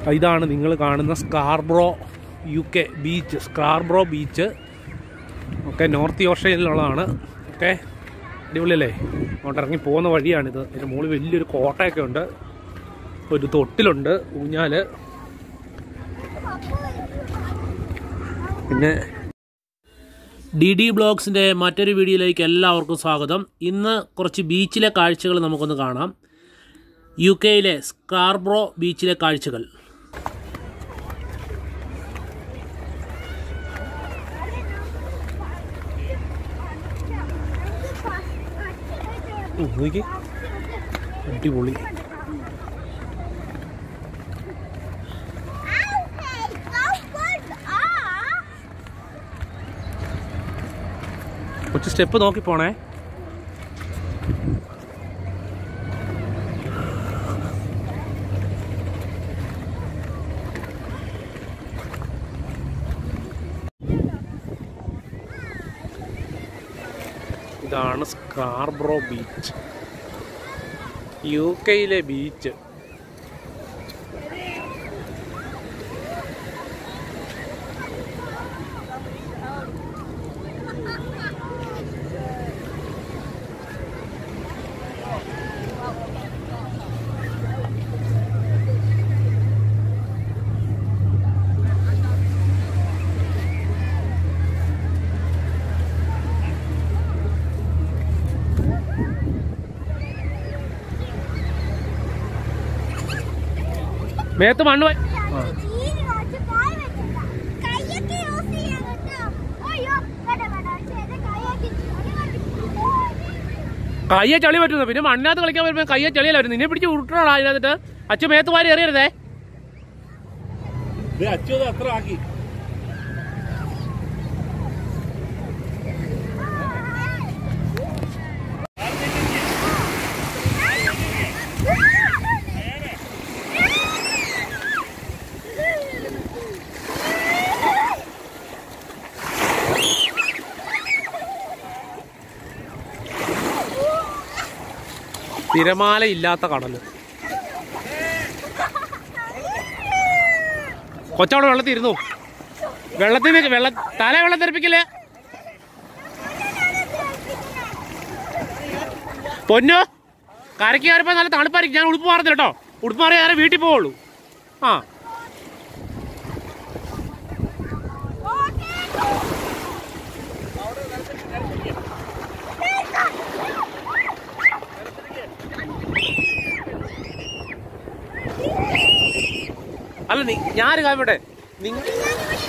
ഇതാണ് നിങ്ങൾ കാണുന്ന Scarborough U K beach Scarborough beach ഒക്കെ നോർത്ത് ഓസ്ട്രേലിയയിലുള്ളതാണ് ഓക്കെ അടിപൊളിയല്ലേ അങ്ങോട്ട് ഇറങ്ങി പോകുന്ന വഴിയാണിത് ഇതിന് മുകളിൽ വലിയൊരു കോട്ടയൊക്കെ ഉണ്ട് ഒരു തൊട്ടിലുണ്ട് ഊഞ്ഞാല് പിന്നെ ഡി ഡി ബ്ലോഗ്സിൻ്റെ മറ്റൊരു വീഡിയോയിലേക്ക് എല്ലാവർക്കും സ്വാഗതം ഇന്ന് കുറച്ച് ബീച്ചിലെ കാഴ്ചകൾ നമുക്കൊന്ന് കാണാം യു കെയിലെ സ്കാർബ്രോ ബീച്ചിലെ കാഴ്ചകൾ ഉം, നോക്കിക്കേ. അടിപൊളി കുറച്ച് സ്റ്റെപ്പ് നോക്കി പോണേ ഇതാണ് സ്കാർബ്രോ ബീച്ച് യു കെയിലെ ബീച്ച് മേത്ത് മണ്ണ് വ- ആ. കയ്യെ ചളി പറ്റുന്നു പിന്നെ മണ്ണിനകത്ത് കളിക്കാൻ വരുമ്പോ കയ്യെ ചളിയല്ല വരുന്നത് നിന്നെ പിടിച്ച് ഉരുട്ടണോടാ അതിനകത്തിട്ട് അച്ഛൻ മേത്ത് വാരി എറിയരുതേ അച്യുത അത്ര ആക്കി തിരമാല ഇല്ലാത്ത കടല് കൊച്ചവിടെ വെള്ളത്തിൽ ഇരുന്നു വെള്ളത്തിൽ നിന്ന് വെള്ള തല വെള്ളം തെറിപ്പിക്കല്ലേ പൊന്നു കരയ്ക്ക് കയറിപ്പോ നല്ല തണുപ്പായിരിക്കും ഞാൻ ഉടുപ്പ് മാറുന്നില്ല കേട്ടോ ഉടുപ്പ് മാറി ഞാൻ വീട്ടിൽ പോവുള്ളൂ ആ അല്ല നീ ഞാനൊരു കാര്യം പറയട്ടെ? നിങ്ങ